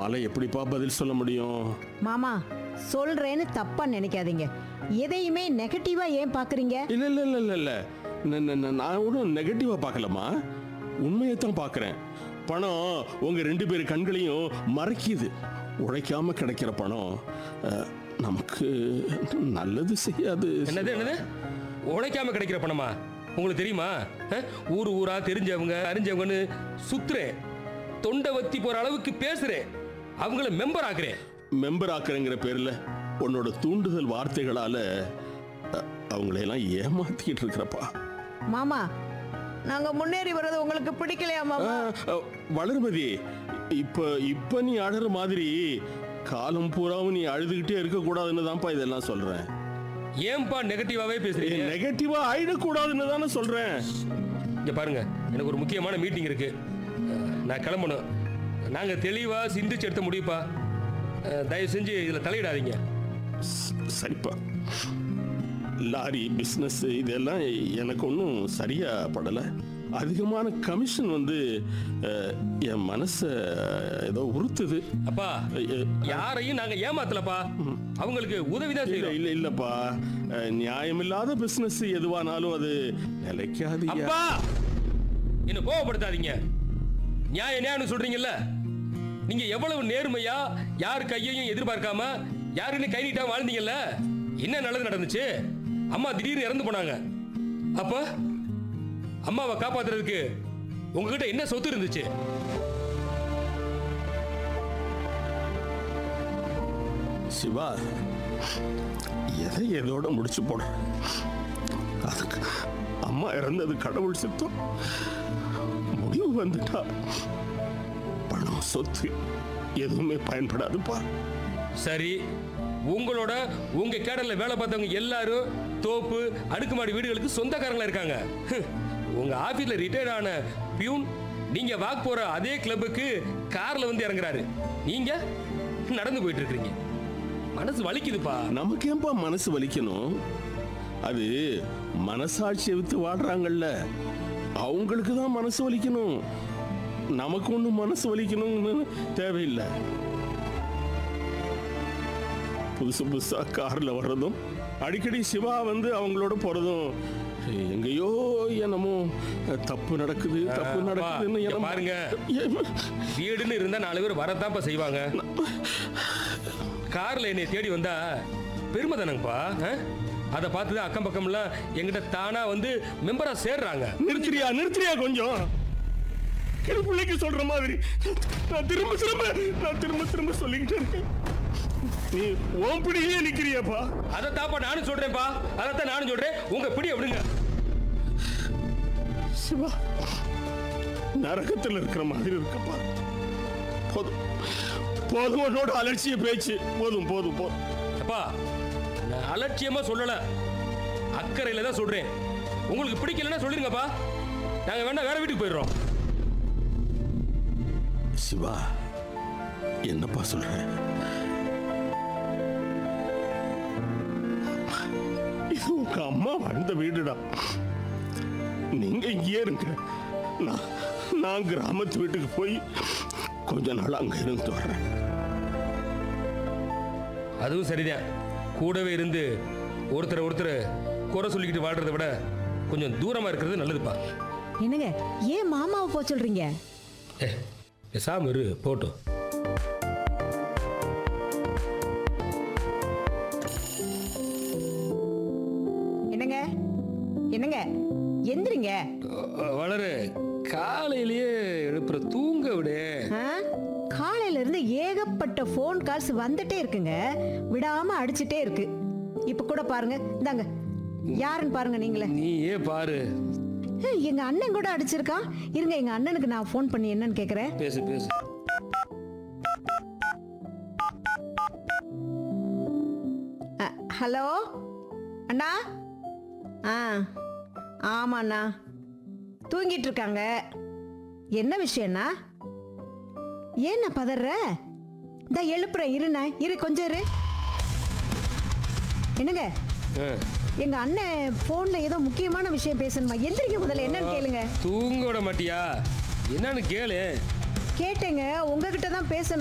நம்மால எப்படிப்பா பதில் சொல்ல முடியும் மாமா சொல்றேன்னு தப்பா நினைக்காதீங்க எதையுமே நெகட்டிவா ஏன் பாக்குறீங்க இல்ல இல்ல இல்ல இல்ல இல்ல ந- ந- ந- நான் ஒன்றும் நெகட்டிவா பார்க்கலம்மா உண்மையை தான் பார்க்குறேன் பணம் உங்க ரெண்டு பேர் கண்களையும் மறைக்குது உழைக்காம கிடைக்கிற பணம் அஹ், நமக்கு நல்லது செய்யாது என்னது என்னது உழைக்காம கிடைக்கிற பணமா உங்களுக்கு தெரியுமா அஹ்? ஊர் ஊரா தெரிஞ்சவங்க அறிஞ்சவங்கன்னு சுத்துறேன் தொண்டை வத்தி போற அளவுக்கு பேசுறேன் அவங்கள மெம்பர் ஆக்குறேன் மெம்பர் ஆக்குறேங்கிற பேர்ல உன்னோட தூண்டுதல் வார்த்தைகளால அஹ், அவங்களையெல்லாம் ஏமாத்திக்கிட்டு இருக்கிறப்பா மாமா நாங்க முன்னேறி வர்றது உங்களுக்கு பிடிக்கலையா மாமா அஹ், அஹ், வளர்மதி இப்ப இப்ப நீ அழற மாதிரி காலம் பூராவும் நீ அழுதுகிட்டே இருக்க கூடாதுன்னு தான்ப்பா இதெல்லாம் சொல்றேன் ஏன்பா நெகட்டிவாவே பேசுறீங்க நெகட்டிவா ஆயிடக்கூடாதுன்னு தானே சொல்றேன் இங்க பாருங்க எனக்கு ஒரு முக்கியமான மீட்டிங் இருக்கு அஹ், நான் கிளம்பணும் நாங்க தெளிவா சிந்திச்சு எடுத்த முடியுப்பா அஹ், தயவு செஞ்சு இதுல தலையிடாதீங்க ஸ்- சரிப்பா லாரி பிஸ்னஸ் இதெல்லாம் எனக்கு ஒன்றும் சரியா படலை அதிகமான கமிஷன் வந்து அஹ், என் மனசை ஏதோ உறுத்துது அப்பா அஹ், யாரையும் நாங்க ஏமாத்தலப்பா அவங்களுக்கு உதவிதான் இல்ல செய்யறோம் இல்ல இல்லப்பா அஹ், நியாயமில்லாத பிசினஸ் எதுவானாலும் அது நிலைக்காது அப்பா என்ன கோவப்படுத்தாதீங்க நியாய நியாயம் சொல்றீங்கல்ல நீங்க எவ்வளவு நேர்மையா யார் கையையும் எதிர்பார்க்காம யாருன்னு கை நீட்டாம வாழ்ந்தீங்கல்ல என்ன நல்லது நடந்துச்சு அம்மா திடீர்னு இறந்து போனாங்க அப்ப அம்மாவை காப்பாத்துறதுக்கு உங்ககிட்ட என்ன சொத்து இருந்துச்சு சிவா எதை எதோட முடிச்சு போட அதுக்கு அம்மா இறந்தது கடவுள் சித்தம் முடிவு வந்துட்டா பணம் சொத்து எதுவுமே பயன்படாதுப்பா சரி உங்களோட உங்க கேடல்ல வேலை பார்த்தவங்க எல்லாரும் தோப்பு அடுக்குமாடி வீடுகளுக்கு சொந்தக்காரங்களா இருக்காங்க ஹ், உங்க ஆபீஸ்ல ரிட்டையர்ட் ஆன பியூன் நீங்க வாக் போற அதே கிளப்புக்கு கார்ல வந்து இறங்குறாரு நீங்க நடந்து போயிட்டு இருக்கீங்க மனசு வலிக்குதுப்பா நமக்கு ஏன்பா மனசு வலிக்கணும் அது மனசாட்சியை வித்து வாடுறாங்கல்ல அவங்களுக்கு தான் மனசு வலிக்கணும் நமக்கு ஒன்றும் மனசு வலிக்கணும்னு தேவையில்லை புதுசு புதுசா கார்ல வர்றதும் அடிக்கடி சிவா வந்து அவங்களோட போறதும் எங்கேயோ என்னமோ தப்பு நடக்குது தப்பு அப்பா, நடக்குதுன்னு இங்க என்னமோ- பாருங்க. வீடுன்னு இருந்தா நாலு பேர் வரத்தான்ப்பா செய்வாங்க கார்ல என்னை தேடி வந்தா பெருமை தானங்கப்பா அதை பார்த்து தான் அக்கம் பக்கம்லாம் எங்கிட்ட தானா வந்து மெம்பரா சேர்றாங்க நிறுத்துறியா நிறுத்துறியா கொஞ்சம் என் பிள்ளைக்கு சொல்ற மாதிரி நான் திரும்ப திரும்ப நான் திரும்ப திரும்ப சொல்லிக்கிட்டே இருக்கேன் நீ உன் பிடியே நிக்கிறியாப்பா அதை தாப்பா நானும் சொல்றேன்ப்பா அதைத்தான் நானும் சொல்றேன் உங்க பிடி விடுங்க சிவா நரகத்தில் இருக்கிற மாதிரி இருக்கப்பா போதும் போதும் உன்னோட அலட்சிய பேச்சு போதும் போதும் போதும் அப்பா நான் அலட்சியமா சொல்லல அக்கறையில தான் சொல்றேன் உங்களுக்கு பிடிக்கலன்னா சொல்லிருங்கப்பா நாங்க வேணா வேற வீட்டுக்கு போயிடுறோம் சிவா என்னப்பா சொல்ற இது உங்க அம்மா வாழ்ந்த வீடுடா நீங்க இங்கேயே இருங்க நான் நான் கிராமத்து வீட்டுக்கு போய் கொஞ்ச நாள் அங்க இருந்து வர்றேன் அதுவும் சரிதான் கூடவே இருந்து ஒருத்தரை ஒருத்தர் குறை சொல்லிக்கிட்டு வாழ்றதை விட கொஞ்சம் தூரமா இருக்கிறது நல்லதுப்பா என்னங்க ஏன் மாமாவை போக சொல்றீங்க ஏ பேசாம இரு போட்டும் என்னங்க என்னங்க எந்திரிங்க அஹ், வளரு காலையிலேயே எழுப்புற தூங்க விடு ஆ? காலையில இருந்து ஏகப்பட்ட ஃபோன் கால்ஸ் வந்துட்டே இருக்குங்க விடாம அடிச்சிட்டே இருக்கு இப்ப கூட பாருங்க இந்தாங்க யாருன்னு பாருங்க நீங்களே நீயே பாரு ஏய், எங்க அண்ணன் கூட அடிச்சிருக்கான் இருங்க எங்க அண்ணனுக்கு நான் ஃபோன் பண்ணி என்னன்னு கேக்குறேன் பேசு பேசு அ, ஹலோ அண்ணா ஆ ஆமாண்ணா தூங்கிட்டு இருக்காங்க என்ன விஷயம்ண்ணா ஏண்ணா பதற இந்த எழுப்புறேன் இருண்ணா இரு கொஞ்சம் இரு என்னங்க அஹ், எங்க அண்ணன் போன்ல ஏதோ முக்கியமான விஷயம் பேசணுமா எந்திரிங்க முதல்ல என்னன்னு கேளுங்க தூங்க விட மாட்டியா என்னன்னு கேளு கேட்டேங்க உங்ககிட்ட தான் பேசணும்